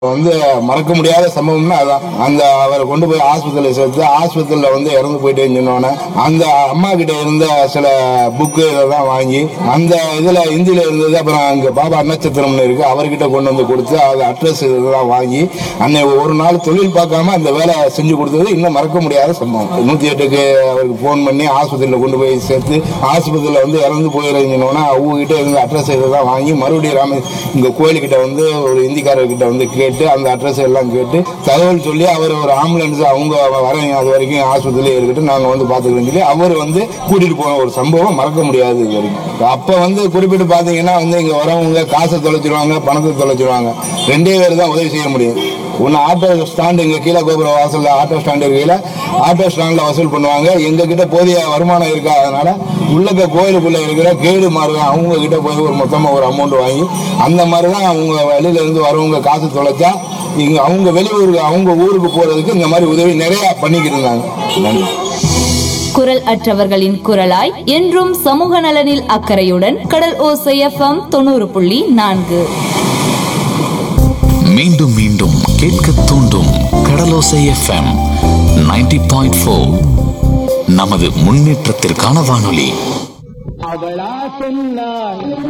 வந்து மறக்க முடியாத சம்பவம்னா அதான் அந்த அவரை கொண்டு போய் ஆஸ்பத்திரியில் சேர்த்து ஆஸ்பத்திரியில் வந்து இறந்து போயிட்டேன்னு சொன்னோன்னே அந்த அம்மா கிட்ட இருந்த சில புக்கு இதெல்லாம் வாங்கி அந்த இதுல ஹிந்தியில இருந்தது அப்புறம் அங்க பாபா நட்சத்திரம்னு இருக்கு அவர்கிட்ட கொண்டு வந்து கொடுத்து அது அட்ரஸ் இதெல்லாம் வாங்கி அன்னை ஒரு நாள் தொழில் பார்க்காம அந்த வேலை செஞ்சு கொடுத்தது இன்னும் மறக்க முடியாத சம்பவம் நூத்தி எட்டுக்கு அவருக்கு ஃபோன் பண்ணி ஆஸ்பத்திரியில் கொண்டு போய் சேர்த்து ஆஸ்பத்திரியில் வந்து இறந்து போயிருந்தோன்னா அவங்க கிட்ட இருந்த அட்ரஸ் இதெல்லாம் வாங்கி மறுபடியும் ராம இங்க கோயிலுக்கிட்ட வந்து ஒரு இந்திக்காரர்கிட்ட வந்து கேட்டு அந்த அட்ரஸ் எல்லாம் கேட்டு தகவல் சொல்லி அவர் ஒரு ஆம்புலன்ஸ் அவங்க வரீங்க அது வரைக்கும் ஆஸ்பத்திரியிலே இருக்கட்டும் நாங்க வந்து பாத்துக்கிறோம் சொல்லி அவர் வந்து கூட்டிட்டு போன ஒரு சம்பவம் மறக்க முடியாது இது வரைக்கும் அப்ப வந்து குறிப்பிட்டு பாத்தீங்கன்னா வந்து இங்க வரவங்க காசை தொலைச்சிருவாங்க பணத்தை தொலைச்சிருவாங்க ரெண்டே பேர் தான் உதவி செய்ய முடியும் ஒன்னு ஆட்டோ ஸ்டாண்ட் எங்க கீழே கோபுர வாசல்ல ஆட்டோ ஸ்டாண்ட் இருக்கையில ஆட்டோ ஸ்டாண்ட்ல வசூல் பண்ணுவாங்க எங்க கிட்ட போதிய வருமானம் இருக்கா அதனால உள்ளக்க கோயிலுக்குள்ள இருக்கிற கேடு மாறுவேன் அவங்க கிட்ட போய் ஒரு மொத்தமா ஒரு அமௌண்ட் வாங்கி அந்த மாதிரி தான் அவங்க வெளியில இருந்து வரவங்க காசு தொலைச்சா இங்க அவங்க வெளியூருக்கு அவங்க ஊருக்கு போறதுக்கு இந்த மாதிரி உதவி நிறைய பண்ணிக்கிட்டு இருந்தாங்க நன்றி குரல் அற்றவர்களின் குரலாய் என்றும் சமூக நலனில் அக்கறையுடன் கடல் ஓசை எஃப்எம் தொண்ணூறு புள்ளி நான்கு மீண்டும் மீண்டும் கேட்க தூண்டும் கடலோசை எஃப்எம் 90.4 பாயிண்ட் ஃபோர் நமது முன்னேற்றத்திற்கான வானொலி அவளா சொன்னாள்